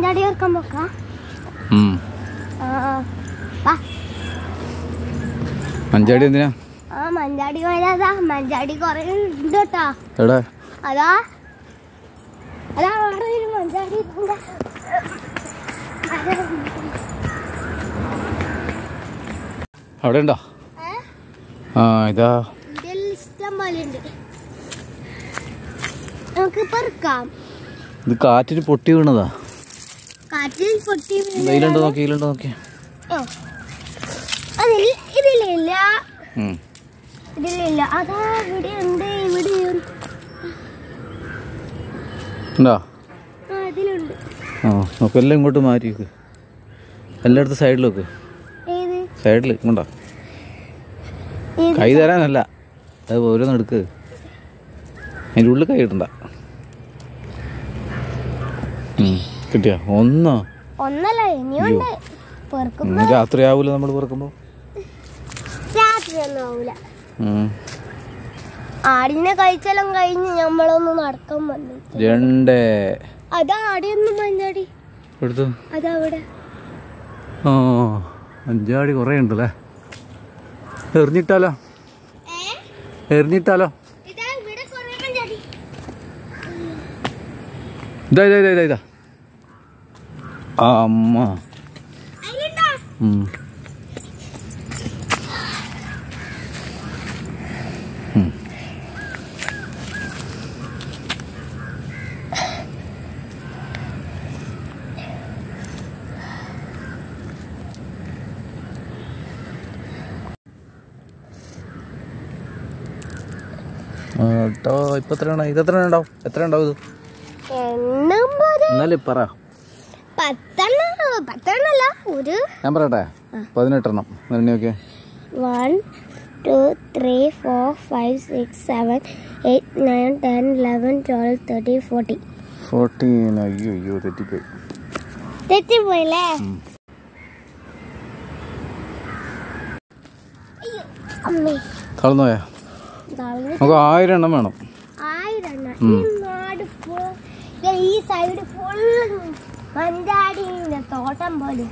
മഞ്ചാടി ഓർക്കാൻ പോക്കാം ഉം. ആ വാ മഞ്ചാടി എന്തിനാ ആ മഞ്ചാടി പോയതാ മഞ്ചാടി കൊറേ ഉണ്ട് കേട്ടാ എവിടെ അതാ അതാ അവിടെ ഒരു മഞ്ചാടി ഉണ്ട്. അത് അവിടെ ഉണ്ടോ ഏ? ആ ഇതാ ഇതിൽ ഇഷ്ടം പോലെ ഉണ്ട് നമുക്ക് പെറുക്കാം ഇത് കാറ്റിന് പൊട്ടി വീണതാ കാറ്റിൽ പൊട്ടി വീണ- ഇതിലുണ്ടോ നോക്കി ഇതിലുണ്ടോ നോക്കി ഓ. അതിൽ ഇതിലില്ല ഉം. ഇതിലില്ല അതാ ഇവിടെ ഉണ്ട് ഇവിടെ ഉണ്ട് ഉണ്ടോ ആ ഇതിലുണ്ട് ആ നോക്ക് എല്ലാം ഇങ്ങോട്ട് മാറ്റി വെക്ക് എല്ലായിടത്തും സൈഡിൽ വെക്ക് ഏത് സൈഡിൽ ഇങ്ങോട്ടാ ഏത് കൈ തരാനല്ല അത് ഓരോന്ന് എടുക്ക് അതിൻ്റെ ഉള്ളിൽ കൈ ഇടണ്ട ഉം. കിട്ടിയോ ഒന്നോ ഒന്നല്ല ഇനിയുണ്ട് പെറുക്കും ഇന്ന് രാത്രി ആവൂല നമ്മൾ പെറുക്കുമ്പോൾ രാത്രി ഒന്നും ആവൂല ആടിനെ കഴിച്ചെല്ലാം കഴിഞ്ഞ് നമ്മളൊന്ന് നടക്കാൻ വന്നു രണ്ട് അതാ ആടിയൊന്നും മഞ്ഞാടി എടുത്തു അതവിടെ ആ അഞ്ചാടി കുറേ ഉണ്ടല്ലേ എറിഞ്ഞിട്ടാലോ എറിഞ്ഞിട്ടാലോ ഇതാ ഇവിടെ കുറേ മഞ്ഞാടി ഇതാ ഇതാ ഇതാ ഇതാ ഇതാ ആ അമ്മ അതിലുണ്ടോ ഉം. ഉം. ആ, കേട്ടോ ഇപ്പൊ എത്ര ഇത് എത്ര ഉണ്ടാവും എത്ര ഉണ്ടാവും ഇത് എണ്ണം പോലെ എന്നാലും പറ പത്തെണ്ണം പത്തെണ്ണല്ല ഒരു ഞാൻ പറയട്ടെ പതിനെട്ടെണ്ണം എണ്ണി നോക്കിയേ one two three four five six seven eight nine ten eleven twelve thirty forty fourteen അയ്യോ അയ്യോ തെറ്റിപ്പോയി തെറ്റിപ്പോയില്ലേ അയ്യോ, അമ്മേ കളന്നുപോയാ തളർന്ന് നമുക്ക് ആയിരം എണ്ണം വേണം ആയിരം എണ്ണം. ഈ നാട് full ദേ ഈ സൈഡ് ഫുൾ മഞ്ചാടിന്റെ തോട്ടം പോലെ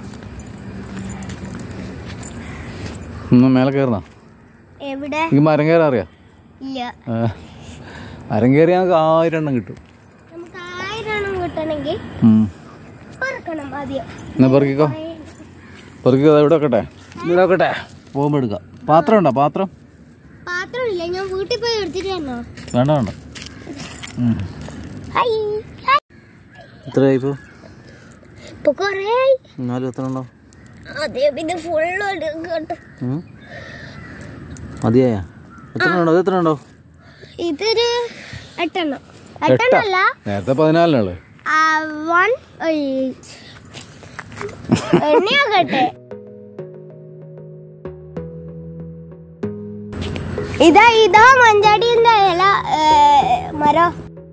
ഒന്ന് മേലെ കയറണ എവിടെ എനിക്ക് മരം കയറാൻ അറിയാം ഇല്ല ആ. മരം കയറി ഞങ്ങൾക്ക് ആയിരം എണ്ണം കിട്ടും നമുക്ക് ആയിരം എണ്ണം കിട്ടണമെങ്കിൽ ഉം. പറക്കണം ആദ്യം എന്നാ പെറുക്കിക്കോ പെറുക്കിക്കോ ഇവിടെ വെക്കട്ടെ ഇവിടെ വെക്കട്ടെ പോകുമ്പോൾ എടുക്കാം പാത്രം ഉണ്ടോ പാത്രം പാത്രമില്ല ഞാൻ വീട്ടിൽ പോയി എടുത്തിട്ട് വന്നോ വേണ്ട വേണ്ട ഉം. ഹൈ എത്രയായി ഇപ്പോൾ ഇപ്പൊ കൊറേ ആയി എന്നാലും എത്ര ഉണ്ടോ അതെ പിന്നെ ഫുള്ള് എടുക്കട്ടെ ഉം. മതിയായ എത്ര ഉണ്ടോ എത്ര ഉണ്ടോ ഇതൊരു എട്ടെണ്ണം എട്ടാ എട്ടെണ്ണല്ല നേരത്തെ പതിനാലിനുള്ളു വൺ എണ്ണയാകട്ടെ ഇതാ ഇതാ മഞ്ചാടിന്റെ ഇല ഏ, മരം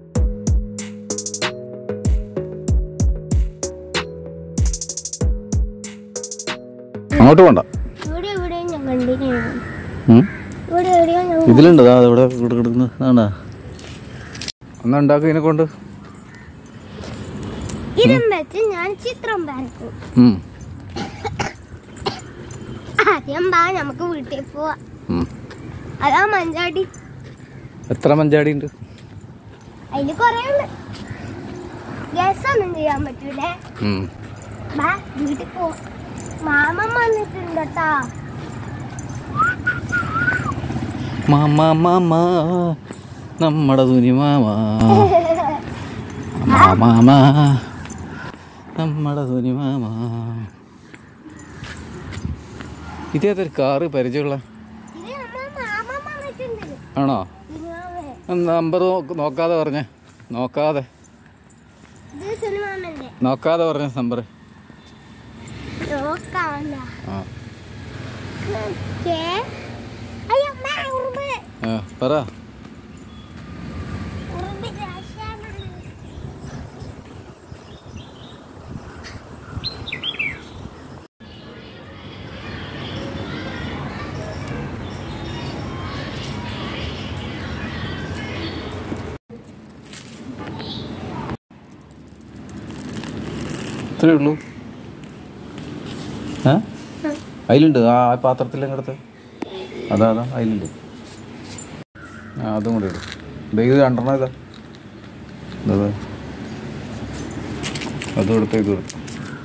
അങ്ങോട്ട് പോണ്ട ഇവിടെ എവിടെയും ഞാൻ കണ്ടിന്യൂ ഉം. ഇവിടെ എവിടെയോ ഞാൻ ഇതിലുണ്ട് ദാ ഇവിടെ ഇവിടെ കിടക്കുന്നത് അതാണ്ടാ എന്നാ ഉണ്ടാക്കും ഇതിനെ കൊണ്ട് ഇതും വെച്ച് ഞാൻ ചിത്രം വരക്കും ഉം. ആദ്യം ബാ നമുക്ക് വീട്ടിൽ പോവാ ഉം. അതാ മഞ്ചാടി എത്ര മഞ്ചാടി ഉണ്ട് അതില് കൊറേ ഉണ്ട് ഗസ് ഒന്നും ചെയ്യാൻ പറ്റൂലേ ഉം. ബാ വീട്ടിൽ പോ മാമൻ വന്നിട്ടുണ്ട് കേട്ടാ മാമ മാമ നമ്മുടെ തുനി മാമ മാമ നമ്മുടെ തുനി മാമ ഇതേതൊരു കാറ് പരിചയമുള്ള ഇത് നമ്മളെ മാമൻ വന്നിട്ടുണ്ട് ആണോ സിനിമാമേ നമ്പർ നോക്കാതെ പറഞ്ഞേ നോക്കാതെ ഇത് സിനിമാമന്റെ നോക്കാതെ പറഞ്ഞ നമ്പർ നോക്കാവണ്ട ആ കേ അയ്യോ അമ്മ ഉറുമ്പ് ആ, പറ ഉറുമ്പ് രാശിയാണ് ഇത്രയേ ഉള്ളൂ ഏ അതിലുണ്ട് ആ ആ പാത്രത്തിൽ അങ്ങടുത്ത് അതാ അതാ അതിലുണ്ട് ആ അതും കൂടെ ഇടും ദേ ഇത് രണ്ടെണ്ണം ഇതാ ഇതാ അതും എടുത്ത് ഇത് എടുത്തു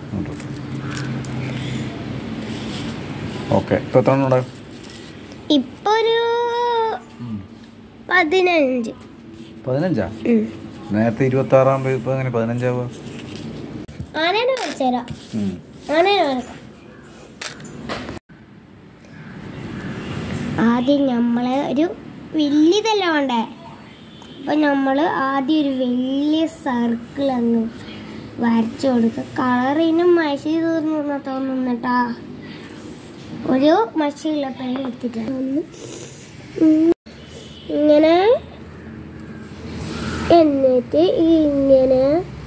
ഓക്കെ ഇപ്പം എത്ര എണ്ണം ഉണ്ടാകും ഇപ്പൊ ഒരു പതിനഞ്ച് പതിനഞ്ചാ ഉം. നേരത്തെ ഇരുപത്തി ആറാകുമ്പോൾ ഇപ്പം എങ്ങനെ പതിനഞ്ചാവുക ആനേനെ വിളിച്ചുതരാം ആനേനെ വിളിക്കാം ആദ്യം നമ്മള് ഒരു വലിയതല്ല വേണ്ടേ അപ്പൊ നമ്മള് ആദ്യം ഒരു വലിയ സർക്കിൾ അങ്ങ് വരച്ചു കൊടുക്കുക കളറിനും മഷി തീർന്നു തോന്നുന്നട്ടാ ഒരു മഷിയുള്ള പെൻ എടുത്തിട്ട് ഒന്ന് ഉം ഇങ്ങനെ എന്നിട്ട് ഇങ്ങനെ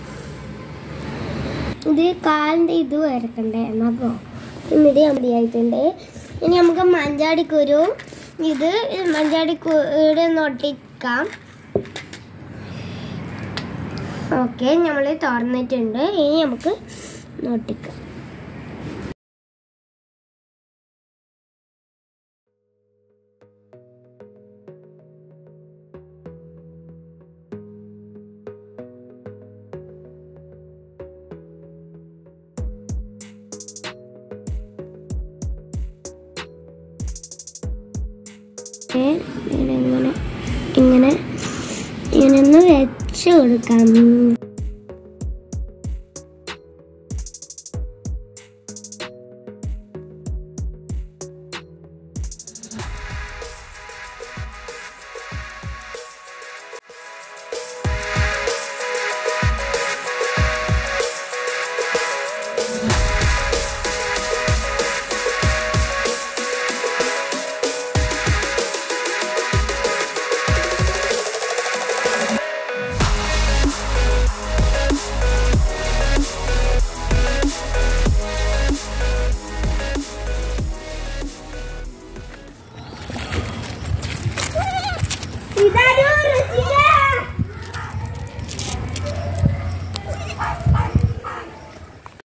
ഇത് കാലിൻ്റെ ഇത് വരക്കണ്ടേ എന്നപ്പോ എന്നിട്ട് മതിയായിട്ടുണ്ട് ഇനി നമുക്ക് മഞ്ചാടിക്കുരു ഇത് മഞ്ചാടിക്കുരു ഒട്ടിക്കാം ഓക്കെ നമ്മൾ തുറന്നിട്ടുണ്ട് ഇനി നമുക്ക് ഒട്ടിക്കാം ഏ, ഇങ്ങനെ ഇങ്ങനെ ഇങ്ങനെ ഇങ്ങനെ ഒന്ന് വെച്ച് കൊടുക്കാം